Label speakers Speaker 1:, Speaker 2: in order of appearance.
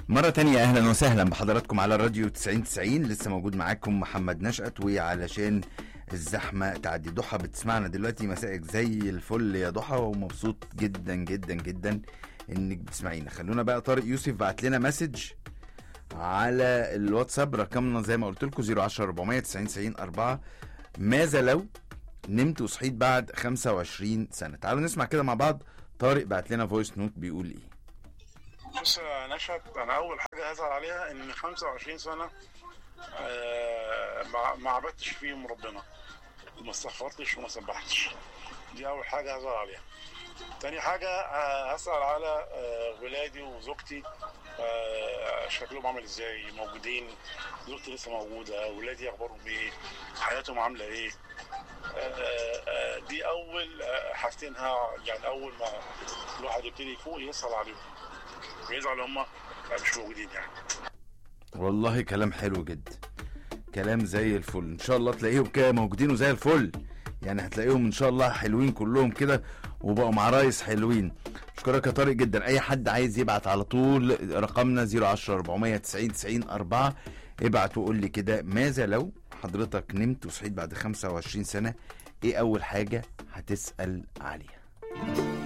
Speaker 1: مرة تانية أهلا وسهلا بحضراتكم على الراديو 9090 لسه موجود معاكم محمد نشأت وعلشان الزحمة تعدي ضحى بتسمعنا دلوقتي مسائك زي الفل يا ضحى ومبسوط جدا جدا جدا انك بتسمعينا خلونا بقى طارق يوسف بعت لنا مسج على الواتساب رقمنا زي ما قلت لكم 010 490 90 4 ماذا لو نمت وصحيت بعد 25 سنة تعالوا نسمع كده مع بعض طارق بعت لنا فويس نوت بيقول ايه
Speaker 2: بص يا نشأت انا اول حاجه هزعل عليها ان 25 سنه آه، ما ما عبدتش فيهم ربنا ما استغفرتش وما سبحتش دي اول حاجه هزعل عليها تاني حاجه آه، هسأل على آه، ولادي وزوجتي آه، شكلهم عامل ازاي موجودين زوجتي لسه موجوده ولادي اخبارهم ايه حياتهم عامله ايه آه، آه، دي اول آه، حاجتين ها- يعني اول ما الواحد يبتدي يفوق يسأل عليهم ويزعل هم مش موجودين يعني
Speaker 1: والله كلام حلو جدا كلام زي الفل ان شاء الله تلاقيهم كده موجودين وزي الفل يعني هتلاقيهم ان شاء الله حلوين كلهم كده وبقوا مع رايس حلوين اشكرك يا طارق جدا اي حد عايز يبعت على طول رقمنا 010 490 90 4 ابعت وقول لي كده ماذا لو حضرتك نمت وصحيت بعد 25 سنة ايه اول حاجة هتسأل عليها